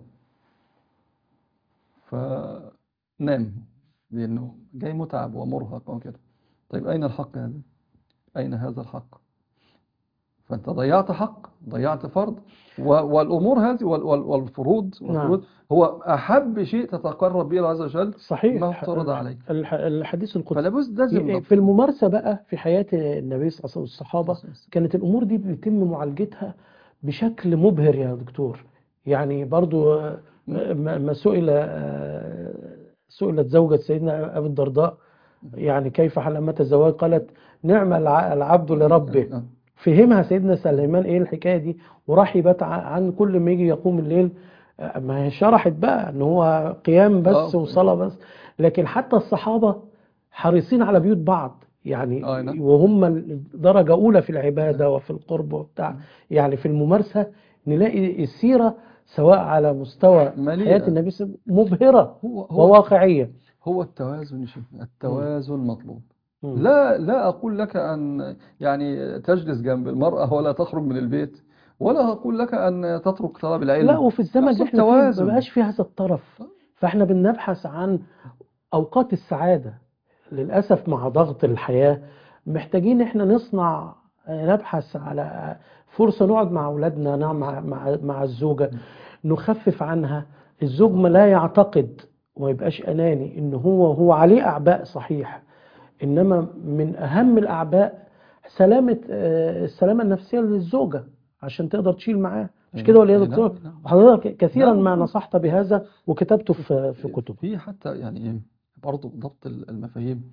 فنام لانه جاي متعب ومرهق وكده طيب اين الحق هذا اين هذا الحق فانت ضيعت حق ضيعت فرض و- والامور هذه وال- وال- والفروض والفروض هو احب شيء تتقرب به الله عز وجل صحيح ما افترض عليك الح- الحديث القدسي فلا بد لازم ضبط. في الممارسة بقى في حياة النبي صلى الله عليه وسلم والصحابة كانت الأمور دي بيتم معالجتها بشكل مبهر يا دكتور يعني برضو آه، ما ما سئل آه، سئلت زوجة سيدنا أبي الدرداء يعني كيف حال متى الزواج قالت نعم الع- العبد لربه آه. فهمها سيدنا سليمان ايه الحكايه دي وراح يبات ع- عن كل ما يجي يقوم الليل آه، ما هي شرحت بقى ان هو قيام بس آه. وصلاه بس لكن حتى الصحابه حريصين على بيوت بعض يعني آه، نعم. وهم درجه اولى في العباده وفي القرب وبتاع يعني في الممارسه نلاقي السيره سواء على مستوى مليئة. حياه النبي صلى الله عليه وسلم مبهره هو هو وواقعيه هو التوازن يا شيخ التوازن مطلوب مم. لا لا أقول لك أن يعني تجلس جنب المرأة ولا تخرج من البيت ولا أقول لك أن تترك طلب العلم لا وفي الزمن اللي يحصل احنا فيه ما توازن. بقاش في هذا الطرف فاحنا بنبحث عن اوقات السعاده للاسف مع ضغط الحياه محتاجين احنا نصنع نبحث على فرصه نقعد مع اولادنا نقعد مع مع مع الزوجه نخفف عنها الزوج ما لا يعتقد وما يبقاش اناني ان هو هو عليه اعباء صحيح انما من اهم الاعباء سلامه آه، السلامه النفسيه للزوجه عشان تقدر تشيل معاه مش كده ولا ايه يا نعم، دكتور نعم. وحضرتك كثيرا نعم. ما نصحت بهذا وكتبته في في كتب في حتى يعني إيه برضه ضبط المفاهيم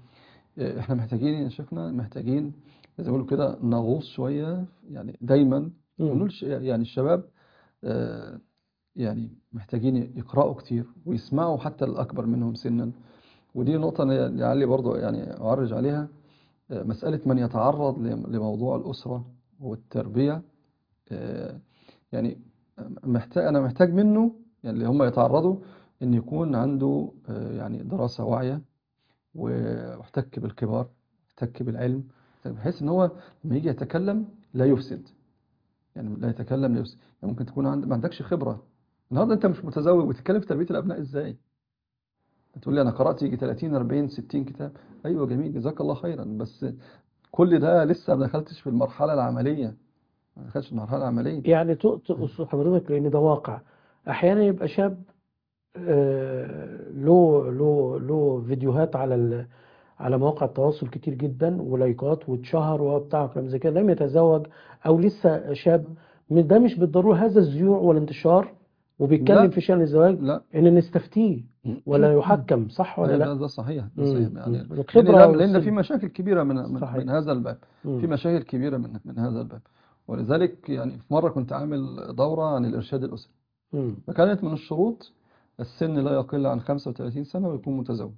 آه، احنا محتاجين يا شيخنا محتاجين زي ما بيقولوا كده نغوص شوية يعني دايما مم. ونقول ش- يعني الشباب آه، يعني محتاجين يقرأوا كتير ويسمعوا حتى الأكبر منهم سنا ودي نقطة أنا لعلي برضو يعني أعرج عليها آه، مسألة من يتعرض لم- لموضوع الأسرة والتربية آه، يعني محتاج أنا محتاج منه يعني اللي هم يتعرضوا إن يكون عنده آه، يعني دراسة واعية واحتك بالكبار احتك بالعلم بحيث إن هو لما يجي يتكلم لا يفسد يعني لا يتكلم لا يفسد يعني ممكن تكون عند ما عندكش خبرة النهارده أنت مش متزوج وتتكلم في تربية الأبناء إزاي؟ تقول لي أنا قرأت يجي 30 40 60 كتاب أيوه جميل جزاك الله خيرا بس كل ده لسه ما دخلتش في المرحلة العملية ما دخلتش في المرحلة العملية يعني تقصد حضرتك لأن ده واقع أحيانا يبقى شاب آه، له له له فيديوهات على ال- على مواقع التواصل كتير جدا ولايكات واتشهر وبتاع كلام زي كده لم يتزوج او لسه شاب من ده مش بالضروره هذا الزيوع والانتشار وبيتكلم لا في شأن الزواج لا ان نستفتيه ولا يحكم صح ولا أيوة لا؟ ده ده صحيح ده صحيح مم. يعني مم. لأن الخبره ده لأن في والسن مشاكل كبيرة من من, صحيح من هذا الباب في مم. مشاكل كبيرة من من هذا الباب ولذلك يعني في مرة كنت عامل دورة عن الإرشاد الأسري مم. فكانت من الشروط السن لا يقل عن 35 سنة ويكون متزوج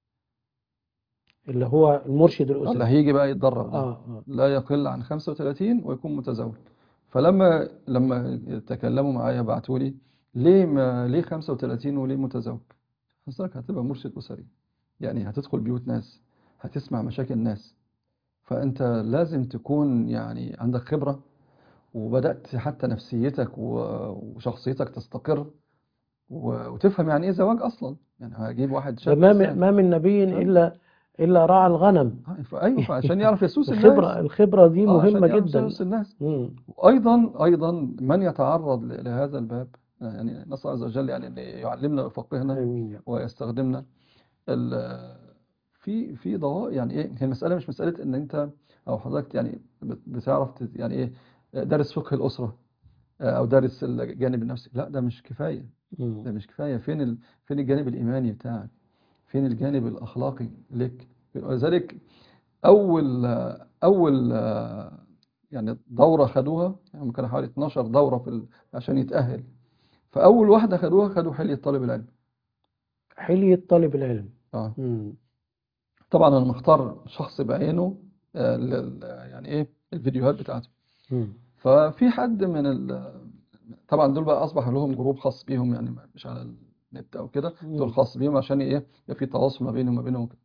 اللي هو المرشد اللي الاسري هيجي بقى يتدرب ده اه اه لا يقل عن 35 ويكون متزوج فلما لما تكلموا معايا بعتوا لي ليه ما ليه 35 وليه متزوج حضرتك هتبقى مرشد أسري يعني هتدخل بيوت ناس هتسمع مشاكل ناس فأنت لازم تكون يعني عندك خبرة وبدأت حتى نفسيتك و- وشخصيتك تستقر و- وتفهم يعني ايه زواج اصلا يعني هجيب واحد ده شاب ما من لسه ما من نبي الا الا راعى الغنم آه، فايوه فعشان يعرف يسوس الخبره الناس الخبره دي اه عشان مهمه يعرف جدا يسوس الناس مم. وايضا ايضا من يتعرض ل- لهذا الباب يعني نسال الله عز وجل يعني ان يعلمنا ويفقهنا امين يا رب. ويستخدمنا ال- في في ضوابط يعني ايه هي المساله مش مساله ان انت او حضرتك يعني بت- بتعرف تت- يعني ايه دارس فقه الاسره او دارس الجانب النفسي لا ده مش كفايه ده مم. مش كفايه فين ال... فين الجانب الايماني بتاعك فين الجانب الاخلاقي لك ولذلك اول اول يعني دوره خدوها يعني كان حوالي 12 دوره في ال... عشان يتاهل فاول واحده خدوها خدوا حليه طالب العلم حلية طالب العلم اه مم. طبعا انا مختار شخص بعينه آه، لل... يعني ايه الفيديوهات بتاعته مم. ففي حد من ال... طبعا دول بقى اصبح لهم جروب خاص بيهم يعني مش على النت او كده دول مم. خاص بيهم عشان ايه يبقى في تواصل ما بيني وما بينهم وكده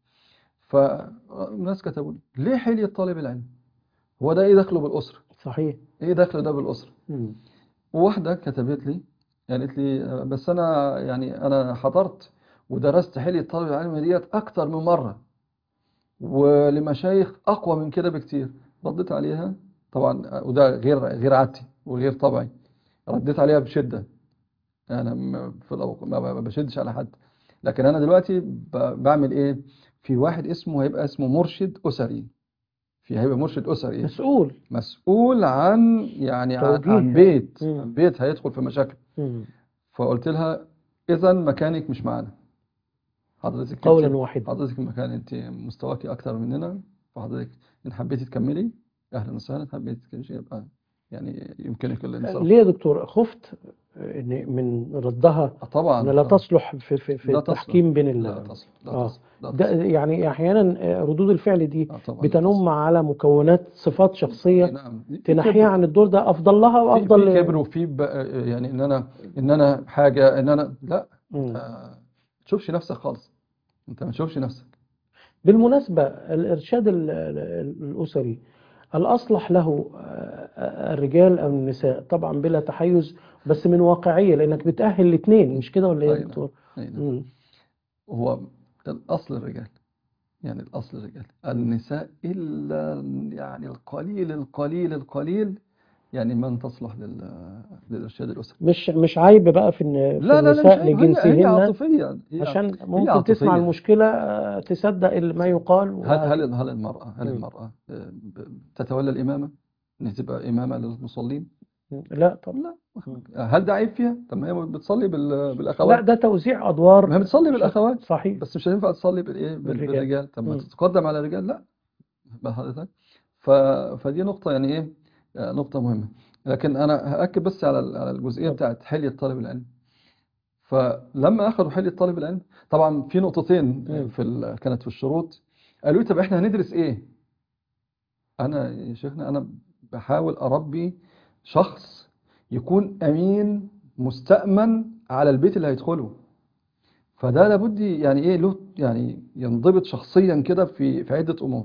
فالناس كتبوا لي ليه حلية طالب العلم هو ده ايه دخله بالاسره صحيح ايه دخل ده بالاسره مم. وواحده كتبت لي قالت لي آه، بس انا يعني انا حضرت ودرست حلية طالب العلم ديت اكتر من مره ولمشايخ اقوى من كده بكتير رديت عليها طبعا آه، وده غير غير عادتي وغير طبعي رديت عليها بشده انا م- في الأوق- ما ما بشدش على حد لكن انا دلوقتي ب- بعمل ايه في واحد اسمه هيبقى اسمه مرشد اسري في هيبقى مرشد اسري مسؤول مسؤول عن يعني عن عن توجيه بيت مم. عن بيت هيدخل في مشاكل مم. فقلت لها اذا مكانك مش معانا حضرتك قولا انت واحدا حضرتك المكان انت مستواكي اكتر مننا فحضرتك ان حبيتي تكملي اهلا وسهلا حبيتي تكملي يبقى يعني يمكنك الانصراف ليه يا دكتور خفت ان من ردها آه طبعا ان لا طبعا تصلح في في في لا تصلح التحكيم بين لا ال تصل لا اه تصل لا ده تصل يعني احيانا آه، ردود الفعل دي اه طبعا لا بتنم تصل على مكونات صفات اي شخصيه نعم في تنحيها كبر عن الدور ده افضل لها في وافضل في ل- كبر وفي ب- يعني ان انا ان انا حاجه ان انا لا مم. انت ما تشوفش نفسك خالص انت ما تشوفش نفسك بالمناسبة الإرشاد ال- ال- الأسري الأصلح له آه، الرجال أو النساء طبعا بلا تحيز بس من واقعية لأنك بتأهل الاثنين مش كده ولا إيه يا اي نعم دكتور؟ اي نعم مم. هو الاصل الرجال يعني الاصل الرجال النساء الا يعني القليل القليل القليل يعني من تصلح لل للارشاد الاسري مش مش عيب بقى في إن في لا لا لا مش النساء عيب هي هي لجنسهن عاطفيه هي عشان هي ممكن تسمع عاطفيه المشكلة آه، تصدق ال- ما يقال هل وهكذا هل هل المرأة هل مم. المرأة آه، ب- تتولى الإمامة إن تبقى إمامة للمصلين لا طب لا هل ده عيب فيها طب ما هي بتصلي بال- لا بالاخوات ده توزيع ادوار ما هي بتصلي بالاخوات صحيح بس مش هينفع تصلي بالايه بال- بالرجال. بالرجال طب ما مم. تتقدم على الرجال لا بقى حضرتك ف... فدي نقطة يعني ايه آه، نقطة مهمة لكن انا هأكد بس على ال- على الجزئية اتفضل. بتاعت حلية طالب العلم فلما اخذوا حلية طالب العلم طبعا في نقطتين مم. في ال... كانت في الشروط قالوا لي طب احنا هندرس ايه انا يا شيخنا انا بحاول اربي شخص يكون امين مستأمن على البيت اللي هيدخله فده لابد يعني ايه له يعني ينضبط شخصيا كده في في عدة امور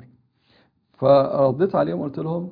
فرديت عليهم قلت لهم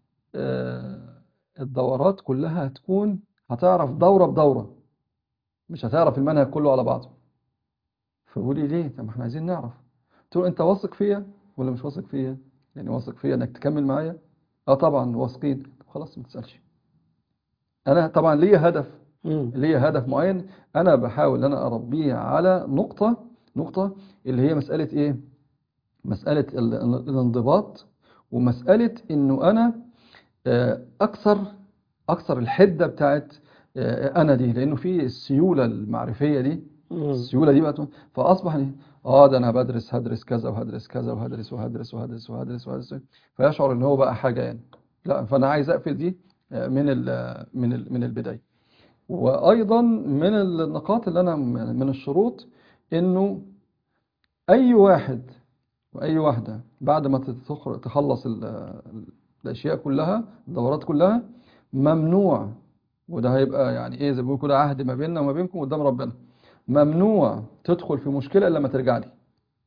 آه، الدورات كلها هتكون هتعرف دورة بدورة مش هتعرف المنهج كله على بعضه فقولوا لي ليه طب ما احنا عايزين نعرف قلت له انت واثق فيا ولا مش واثق فيا يعني واثق فيا انك تكمل معايا اه طبعا واثقين طب خلاص ما تسألش انا طبعا ليا هدف مم. ليا هدف معين انا بحاول ان انا اربيه على نقطة نقطة اللي هي مسألة ايه مسألة ال- ال- الانضباط ومسألة انه انا آه، اكثر اكثر الحدة بتاعت آه، انا دي لانه في السيولة المعرفية دي مم. السيولة دي بقت فاصبح لي اه ده انا بدرس هدرس كذا وهدرس كذا وهدرس وهدرس وهدرس وهدرس وهدرس فيشعر ان هو بقى حاجة يعني لا فانا عايز اقفل دي آه، من ال من ال من البداية وايضا من النقاط اللي انا من الشروط انه اي واحد واي واحده بعد ما تتخر- تخلص ال- الاشياء كلها الدورات كلها ممنوع وده هيبقى يعني ايه زي ما بيقولوا كده عهد ما بيننا وما بينكم قدام ربنا ممنوع تدخل في مشكله الا ما ترجع لي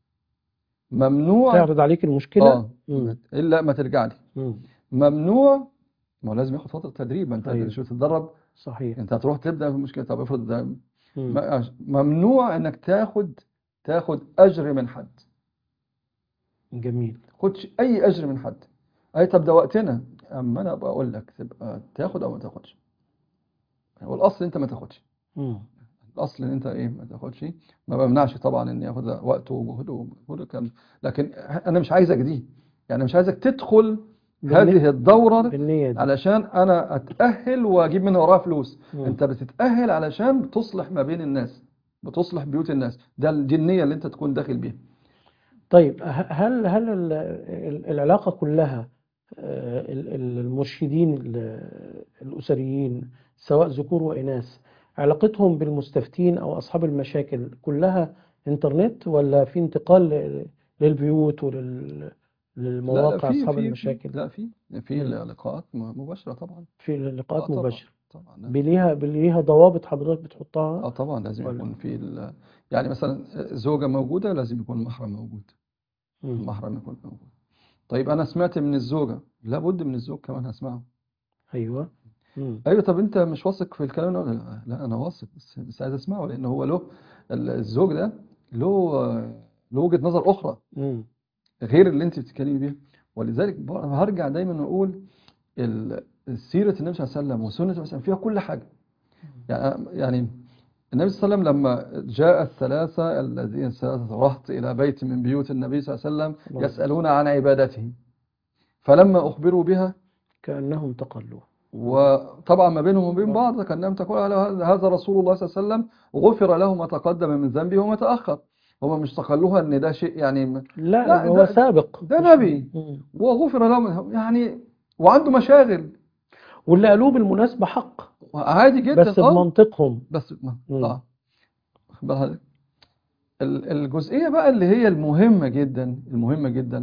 ممنوع تعرض عليك المشكلة اه مم. الا ما ترجع لي مم. ممنوع ما هو لازم ياخد فتره تدريب ما انت أيوة. شو تتدرب صحيح انت هتروح تبدا في مشكله طب افرض ده مم. م- ممنوع انك تاخد تاخد اجر من حد جميل خدش اي اجر من حد اي طب ده وقتنا اما انا ابقى اقول لك تبقى تاخد او ما تاخدش هو الاصل انت ما تاخدش مم. الاصل ان انت ايه ما تاخدش ما بمنعش طبعا ان ياخد وقته وجهده ومجهوده كان لكن انا مش عايزك دي يعني مش عايزك تدخل بالن- هذه الدورة بالنية دي علشان انا اتأهل واجيب من وراها فلوس مم. انت بتتأهل علشان تصلح ما بين الناس بتصلح بيوت الناس ده دي النية اللي انت تكون داخل بيها طيب ه- هل هل ال- ال- العلاقة كلها آه، ال- ال- المرشدين ال- الأسريين سواء ذكور وإناث علاقتهم بالمستفتين أو أصحاب المشاكل كلها إنترنت ولا في انتقال ل- للبيوت لا لا وللمواقع في أصحاب في في المشاكل لا في في مم. لقاءات م- مباشرة طبعا في اه لقاءات طبعا مباشرة طبعا لا. بليها بليها ضوابط حضرتك اه بتحطها طبعا لازم ولا يكون في ال... يعني مثلا زوجة موجودة لازم يكون المحرم موجود مم. المحرم يكون موجود طيب انا سمعت من الزوجة لابد من الزوج كمان هسمعه أيوه مم. ايوه طب انت مش واثق في الكلام ده ولا لا لا انا واثق بس بس عايز اسمعه لان هو له ال- الزوج ده له له وجهة نظر اخرى مم. غير اللي انت بتتكلمي بيها ولذلك ب- هرجع دايما واقول ال- سيرة النبي صلى الله عليه وسلم وسنة النبي صلى الله عليه وسلم فيها كل حاجة يعني يعني النبي صلى الله عليه وسلم لما جاء الثلاثة الذين ثلاثة رهط إلى بيت من بيوت النبي صلى الله عليه الله وسلم يسألون عن عبادته فلما أخبروا بها كأنهم تقلوا وطبعا ما بينهم وبين بعض كأنهم تقول على هذا رسول الله صلى الله عليه وسلم غفر له ما تقدم من ذنبه وما تأخر هم مش تقلوها ان ده شيء يعني لا, لا، هو ده- سابق ده مش- نبي. مم. وغفر له من- يعني وعنده مشاغل واللي قالوه بالمناسبة حق عادي جدا بس اه بمنطقهم بس ما مم. اه واخد بال حضرتك؟ ال- الجزئية بقى اللي هي المهمة جدا المهمة جدا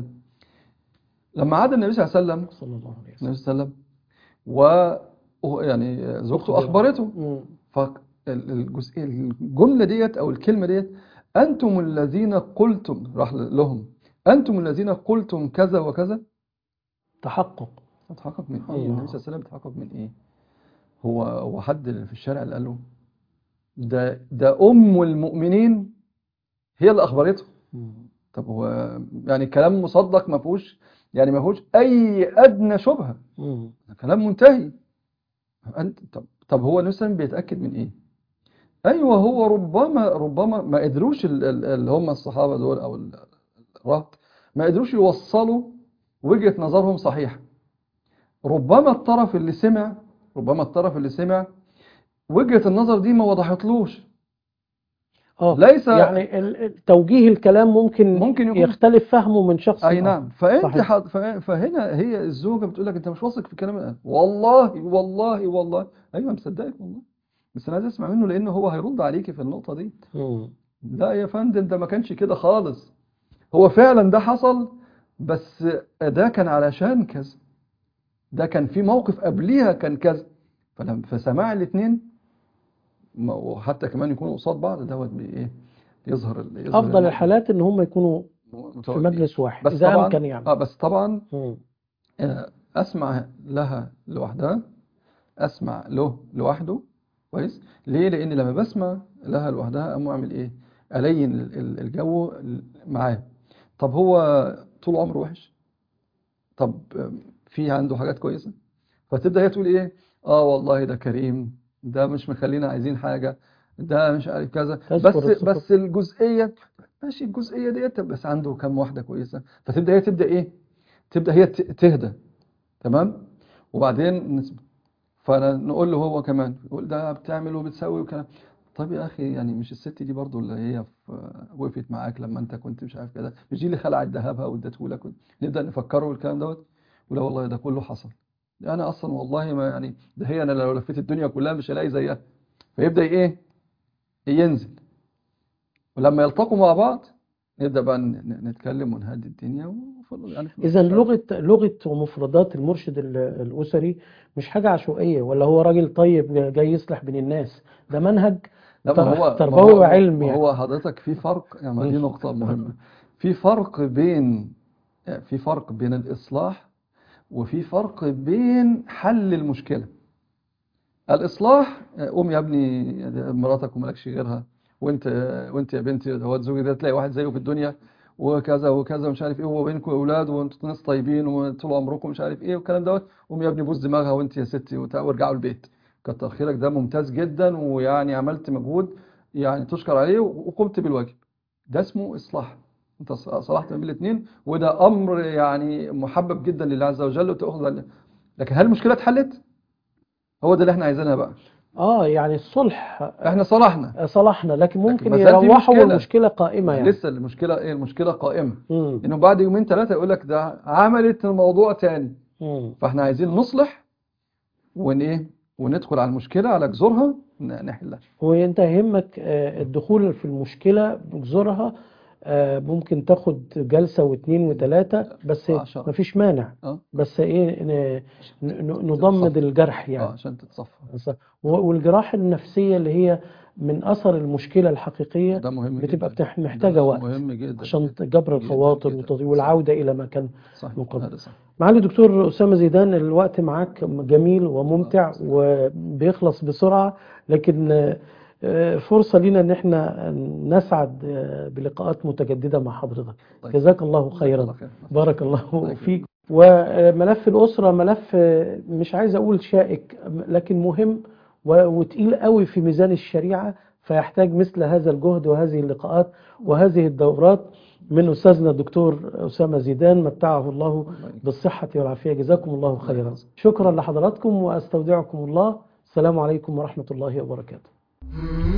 لما عاد النبي صلى الله عليه وسلم صلى الله عليه وسلم النبي صلى الله عليه وسلم و يعني زوجته أخبرته مم. فالجزئية الجملة ديت أو الكلمة ديت أنتم الذين قلتم راح لهم أنتم الذين قلتم كذا وكذا تحقق تحقق من الله. إيه النبي صلى الله عليه وسلم تحقق من إيه هو هو حد اللي في الشارع اللي قال له ده ده أم المؤمنين هي اللي أخبرته مم. طب هو يعني كلام مصدق ما فيهوش يعني ما فيهوش أي أدنى شبهة مم. كلام منتهي أنت طب طب هو النبي صلى الله عليه وسلم بيتأكد من إيه؟ أيوه هو ربما ربما ما قدروش ال- ال- اللي هم الصحابة دول أو ال- الرهط ما قدروش يوصلوا وجهة نظرهم صحيحة ربما الطرف اللي سمع ربما الطرف اللي سمع وجهة النظر دي ما وضحتلوش اه ليس يعني ال- ال- توجيه الكلام ممكن ممكن يكون يختلف فهمه من شخص اي لآخر. نعم فانت صحيح. حد ف- فهنا هي الزوجه بتقول لك انت مش واثق في كلام الآن. والله والله والله ايوه مصدقك والله بس انا عايز اسمع منه لانه هو هيرد عليكي في النقطه دي مم. لا يا فندم ده ما كانش كده خالص هو فعلا ده حصل بس ده كان علشان كذا ده كان في موقف قبليها كان كذا فلما فسماع الاثنين وحتى كمان يكونوا قصاد بعض دوت بي- ايه يظهر ال- يظهر افضل الموضوع. الحالات ان هم يكونوا في متوجه. مجلس واحد بس اذا طبعا امكن يعني اه بس طبعا مم. آه، اسمع لها لوحدها اسمع له لوحده كويس ليه لان لما بسمع لها لوحدها اقوم اعمل ايه الين ال- ال- الجو معاه طب هو طول عمره وحش طب آه، في عنده حاجات كويسه فتبدا هي تقول ايه اه والله ده كريم ده مش مخلينا عايزين حاجه ده مش عارف كذا تذكر بس الصفات. بس الجزئيه ماشي الجزئيه ديت بس عنده كام واحده كويسه فتبدا هي تبدا ايه تبدا هي ت- تهدى تمام وبعدين نسبة فنقول له هو كمان يقول ده بتعمل وبتسوي وكلام طب يا اخي يعني مش الست دي برضو اللي هي في وقفت معاك لما انت كنت مش عارف كده مش دي اللي خلعت ذهبها وادته لك نبدا نفكره والكلام دوت ولا والله ده كله حصل ده انا اصلا والله ما يعني ده هي انا لو لفيت الدنيا كلها مش هلاقي زيها فيبدا ايه ينزل ولما يلتقوا مع بعض نبدا بقى ن- ن- نتكلم ونهدي الدنيا وفضل يعني في اذا النص. لغه لغه ومفردات المرشد ال- الاسري مش حاجه عشوائيه ولا هو راجل طيب جاي يصلح بين الناس ده منهج لا ما هو ما تربوي هو وعلم ما يعني هو حضرتك في فرق يعني ما دي نقطة مهمة في فرق بين في فرق بين الإصلاح وفي فرق بين حل المشكلة الإصلاح قوم يا ابني مراتك ومالكش غيرها وانت وانت يا بنتي هو زوجي ده تلاقي واحد زيه في الدنيا وكذا وكذا ومش عارف ايه وبينكم اولاد وانتوا ناس طيبين وطول عمركم مش عارف ايه والكلام دوت قوم يا ابني بوس دماغها وانت يا ستي وتع- وارجعوا البيت كتر خيرك ده ممتاز جدا ويعني عملت مجهود يعني تشكر عليه وقمت بالواجب ده اسمه اصلاح انت ص- صلحت ما بين الاثنين وده امر يعني محبب جدا لله عز وجل وتاخذ عليه لكن هل المشكله اتحلت هو ده اللي احنا عايزينها بقى اه يعني الصلح احنا صلحنا صلحنا لكن ممكن ما زال في يروحوا مشكلة. والمشكله قائمه يعني لسه المشكله ايه المشكله قائمه مم. انه بعد يومين ثلاثه يقول لك ده عملت الموضوع تاني مم. فاحنا عايزين نصلح ون ايه وندخل على المشكله على جذورها ن- نحلها وانت يهمك آه، الدخول في المشكله بجذورها آه، ممكن تاخد جلسه واثنين وثلاثه بس عشرة. مفيش مانع اه بس ايه ن- ن- نضمد الجرح اه يعني عشان تتصفى بس- و- والجراحه النفسيه اللي هي من اثر المشكله الحقيقيه ده مهم بتبقى جدا بتح- محتاجه ده وقت مهم جدا عشان جدا جبر جدا الخواطر جدا. والتطوير والعوده الى ما كان صح من قبل. هذا صح معالي دكتور أسامة زيدان الوقت معاك جميل وممتع وبيخلص بسرعة لكن آه، فرصة لنا ان احنا نسعد آه، بلقاءات متجددة مع حضرتك طيب. جزاك الله جزاك خيرا الله خير. بارك الله يكرمك. فيك وملف الأسرة ملف آه، مش عايز أقول شائك لكن مهم و- وتقيل قوي في ميزان الشريعة فيحتاج مثل هذا الجهد وهذه اللقاءات وهذه الدورات من أستاذنا الدكتور أسامة زيدان متعه الله الله يكرمك. بالصحة والعافية جزاكم الله الله خيرا يحفظك. شكرا لحضراتكم وأستودعكم الله السلام عليكم ورحمة الله وبركاته Mm-hmm.